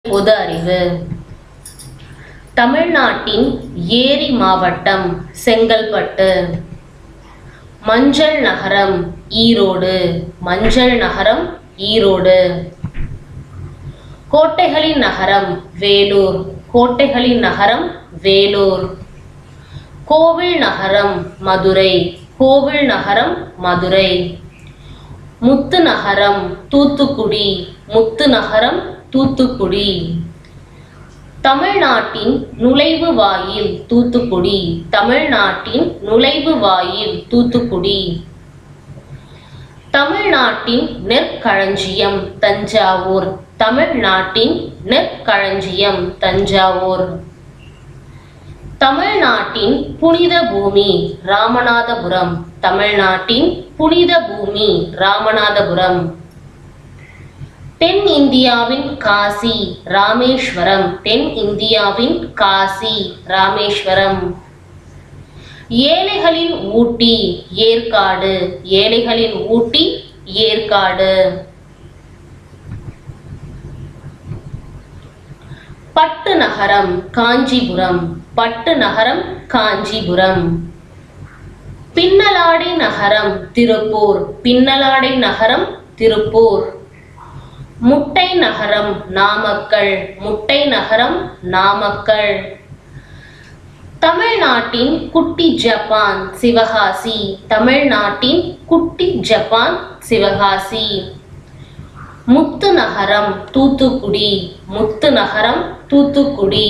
பொது அறிவு தமிழ்நாட்டின் ஏரி மாவட்டம் செங்கல்பட்டு மஞ்சள் நகரம் ஈரோடு மஞ்சள் நகரம் ஈரோடு கோட்டைகளின் நகரம் வேலூர் கோட்டைகளின் நகரம் வேலூர் கோவில் நகரம் மதுரை கோவில் நகரம் மதுரை முத்து நகரம் தூத்துக்குடி முத்து நகரம் தூத்துக்குடி தமிழ்நாட்டின் நுழைவு வாயில் தூத்துக்குடி தமிழ்நாட்டின் நுழைவு வாயில் தூத்துக்குடி தமிழ்நாட்டின் நெற்களஞ்சியம் தஞ்சாவூர் தமிழ்நாட்டின் நெற்களஞ்சியம் தஞ்சாவூர் தமிழ்நாட்டின் புனித பூமி ராமநாதபுரம் தமிழ்நாட்டின் புனித பூமி ராமநாதபுரம் தென் இந்தியாவின் காசி ராமேஸ்வரம் தென் இந்தியாவின் காசி ராமேஸ்வரம் ஏழைகளின் ஊட்டி ஏற்காடு ஏழைகளின் ஊட்டி ஏற்காடு பட்டு நகரம் காஞ்சிபுரம் பட்டு நகரம் காஞ்சிபுரம் பின்னலாடை நகரம் திருப்பூர் பின்னலாடை நகரம் திருப்பூர் முட்டை நகரம் நாமக்கல் முட்டை நகரம் நாமக்கல் தமிழ்நாட்டின் குட்டி ஜப்பான் சிவகாசி தமிழ்நாட்டின் குட்டி ஜப்பான் சிவகாசி முத்து நகரம் தூத்துக்குடி முத்து நகரம் தூத்துக்குடி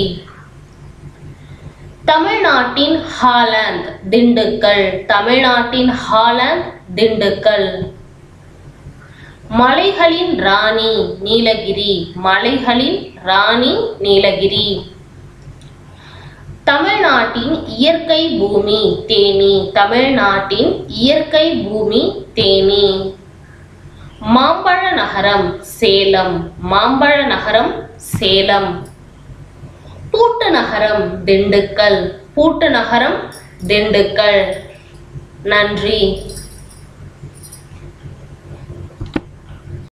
தமிழ்நாட்டின் ஹாலந்து திண்டுக்கல் தமிழ்நாட்டின் ஹாலந்து திண்டுக்கல் மலைகளின் ராணி நீலகிரி மலைகளின் ராணி நீலகிரி தமிழ்நாட்டின் இயற்கை பூமி தேனி தமிழ்நாட்டின் இயற்கை பூமி தேனி மாம்பழ நகரம் சேலம் மாம்பழ நகரம் சேலம் பூட்டு நகரம் திண்டுக்கல் பூட்டு நகரம் திண்டுக்கல் நன்றி